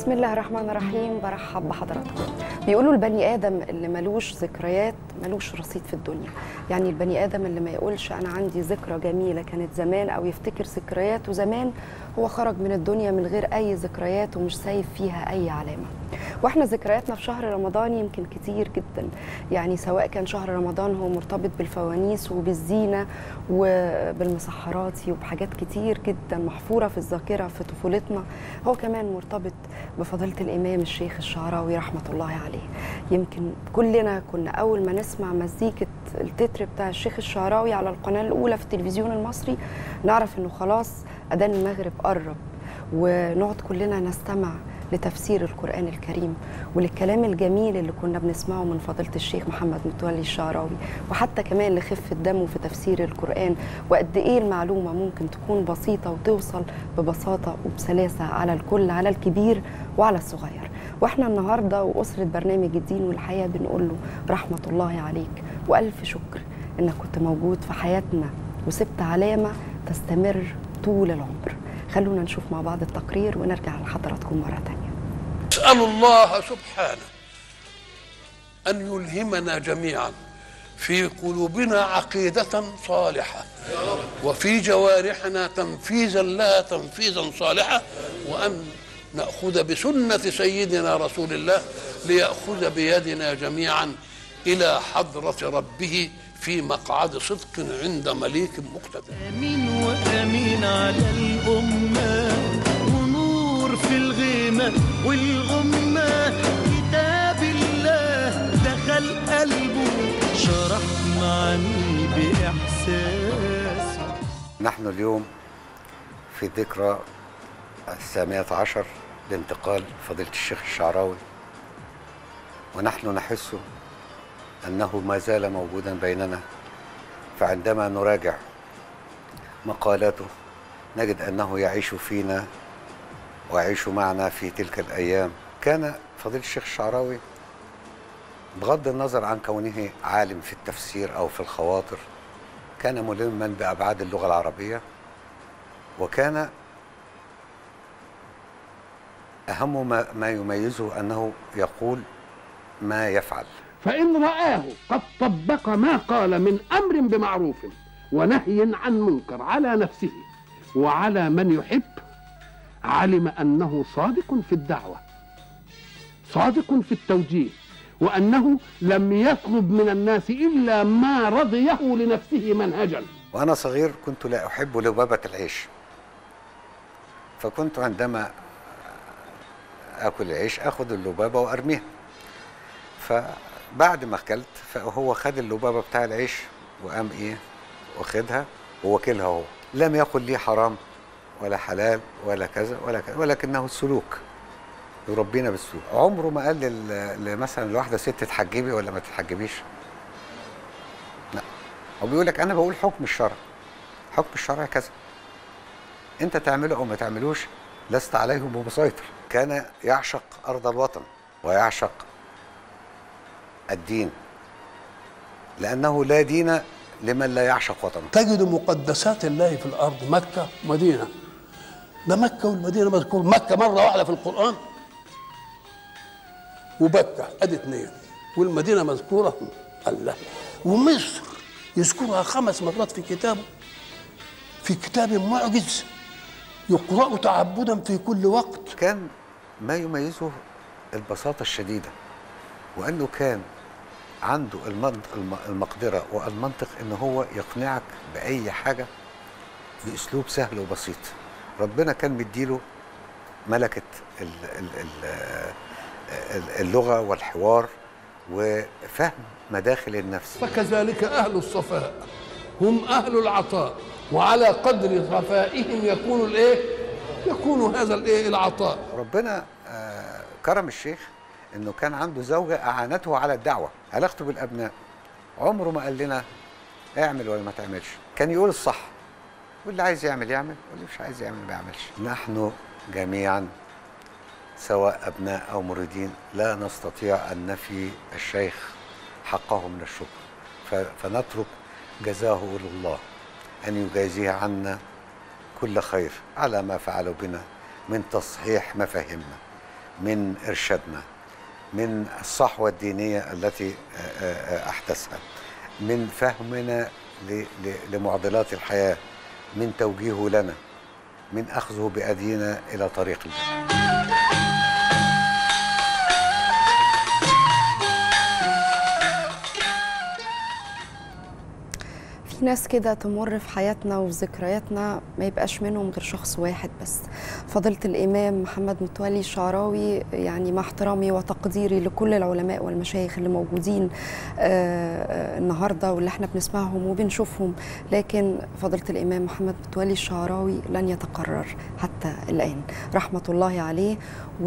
بسم الله الرحمن الرحيم برحب بحضراتكم بيقولوا البني ادم اللي ملوش ذكريات ملوش رصيد في الدنيا يعني البني ادم اللي ما يقولش انا عندي ذكرى جميله كانت زمان او يفتكر ذكرياته زمان هو خرج من الدنيا من غير اي ذكريات ومش سايب فيها اي علامه واحنا ذكرياتنا في شهر رمضان يمكن كتير جدا يعني سواء كان شهر رمضان هو مرتبط بالفوانيس وبالزينه وبالمسحرات وبحاجات كتير جدا محفوره في الذاكره في طفولتنا هو كمان مرتبط بفضيله الامام الشيخ الشعراوي رحمه الله عليه يمكن كلنا كنا اول ما نسمع مزيكه التتر بتاع الشيخ الشعراوي على القناه الاولى في التلفزيون المصري نعرف انه خلاص اذان المغرب قرب ونقعد كلنا نستمع لتفسير القرآن الكريم وللكلام الجميل اللي كنا بنسمعه من فضيلة الشيخ محمد متولي الشعراوي وحتى كمان لخفة دمه في تفسير القرآن وقد إيه المعلومة ممكن تكون بسيطة وتوصل ببساطة وبسلاسة على الكل على الكبير وعلى الصغير واحنا النهارده وأسرة برنامج الدين والحياة بنقول له رحمة الله عليك وألف شكر إنك كنت موجود في حياتنا وسبت علامة تستمر طول العمر خلونا نشوف مع بعض التقرير ونرجع لحضراتكم مرة تانية اسال الله سبحانه ان يلهمنا جميعا في قلوبنا عقيده صالحه وفي جوارحنا تنفيذا لها تنفيذا صالحا وان ناخذ بسنه سيدنا رسول الله لياخذ بيدنا جميعا الى حضره ربه في مقعد صدق عند مليك مقتدر امين وامين على الامه ونور في الغيمه والغمه كتاب الله دخل قلبه شرح معاني باحساس نحن اليوم في ذكرى الثامنة عشر لانتقال فضيلة الشيخ الشعراوي ونحن نحس أنه ما زال موجودا بيننا فعندما نراجع مقالاته نجد أنه يعيش فينا ويعيش معنا في تلك الأيام كان فضيلة الشيخ الشعراوي بغض النظر عن كونه عالم في التفسير أو في الخواطر كان ملما بأبعاد اللغة العربية وكان أهم ما, ما يميزه أنه يقول ما يفعل فإن رآه قد طبق ما قال من أمر بمعروف ونهي عن منكر على نفسه وعلى من يحب علم أنه صادق في الدعوة صادق في التوجيه وأنه لم يطلب من الناس إلا ما رضيه لنفسه منهجا وأنا صغير كنت لا أحب لبابة العيش فكنت عندما آكل العيش أخذ اللبابة وأرميها فبعد ما أكلت فهو خد اللبابة بتاع العيش وقام إيه واخدها وواكلها هو لم يقل لي حرام ولا حلال ولا كذا ولا كذا ولكنه السلوك يربينا بالسلوك عمره ما قال لل- مثلا لواحده ست تتحجبي ولا ما تتحجبيش لا هو بيقول لك انا بقول حكم الشرع حكم الشرع كذا انت تعمله او ما تعملوش لست عليهم بمسيطر كان يعشق ارض الوطن ويعشق الدين لانه لا دين لمن لا يعشق وطنه تجد مقدسات الله في الارض مكه ومدينه ده مكه والمدينه مذكور مكه مره واحده في القران وبكه ادي اثنين والمدينه مذكوره الله ومصر يذكرها خمس مرات في كتابه في كتاب معجز يقرأ تعبدا في كل وقت كان ما يميزه البساطة الشديدة وأنه كان عنده المنط- الم- المقدرة والمنطق أنه هو يقنعك بأي حاجة بأسلوب سهل وبسيط ربنا كان مديله ملكة ال- ال- ال- ال- اللغة والحوار وفهم مداخل النفس فكذلك أهل الصفاء هم أهل العطاء وعلى قدر صفائهم يكون الإيه؟ يكون هذا الإيه؟ العطاء ربنا آه، كرم الشيخ انه كان عنده زوجه اعانته على الدعوه علاقته بالابناء عمره ما قال لنا اعمل ولا ما تعملش كان يقول الصح واللي عايز يعمل يعمل واللي مش عايز يعمل ما يعملش نحن جميعا سواء ابناء او مريدين لا نستطيع ان نفي الشيخ حقه من الشكر ف- فنترك جزاه الى الله ان يجازيه عنا كل خير على ما فعلوا بنا من تصحيح مفاهيمنا من ارشادنا من الصحوه الدينيه التي آه، آه، احدثها من فهمنا ل- ل- لمعضلات الحياه من توجيهه لنا من اخذه بايدينا الى طريق الجنه في ناس كده تمر في حياتنا وفي ذكرياتنا ما يبقاش منهم غير شخص واحد بس فضيلة الإمام محمد متولي الشعراوي يعني مع احترامي وتقديري لكل العلماء والمشايخ اللي موجودين آه، آه، النهاردة واللي احنا بنسمعهم وبنشوفهم لكن فضيلة الإمام محمد متولي الشعراوي لن يتقرر حتى الآن رحمة الله عليه